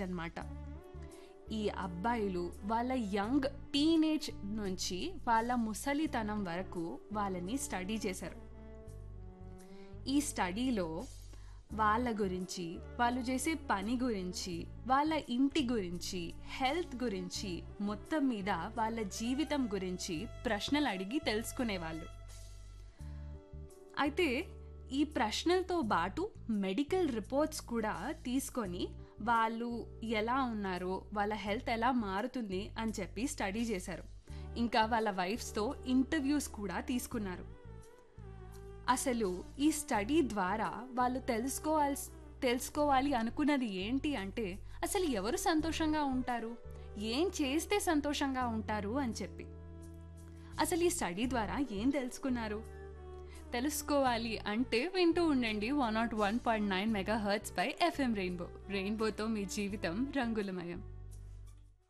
అబ్బాయిలు అనమాట ఈ అబ్బాయిలు వాళ్ళ యంగ్ టీనేజ్ నుంచి వాళ్ళ ముసలితనం వరకు వాళ్ళని స్టడీ చేశారు ఈ స్టడీలో వాళ్ళ గురించి వాళ్ళు చేసే పని గురించి వాళ్ళ ఇంటి గురించి హెల్త్ గురించి మొత్తం మీద వాళ్ళ జీవితం గురించి ప్రశ్నలు అడిగి తెలుసుకునేవాళ్ళు అయితే ఈ ప్రశ్నలతో పాటు మెడికల్ రిపోర్ట్స్ కూడా తీసుకొని వాళ్ళు ఎలా ఉన్నారో వాళ్ళ హెల్త్ ఎలా మారుతుంది అని చెప్పి స్టడీ చేశారు ఇంకా వాళ్ళ వైఫ్స్తో ఇంటర్వ్యూస్ కూడా తీసుకున్నారు అసలు ఈ స్టడీ ద్వారా వాళ్ళు తెలుసుకోవాల్సి తెలుసుకోవాలి అనుకున్నది ఏంటి అంటే అసలు ఎవరు సంతోషంగా ఉంటారు ఏం చేస్తే సంతోషంగా ఉంటారు అని చెప్పి అసలు ఈ స్టడీ ద్వారా ఏం తెలుసుకున్నారు తెలుసుకోవాలి అంటే వింటూ ఉండండి one naught one point nine megahertz పై ఎఫ్ఎం రెయిన్బో రెయిన్బోతో మీ జీవితం రంగులమయం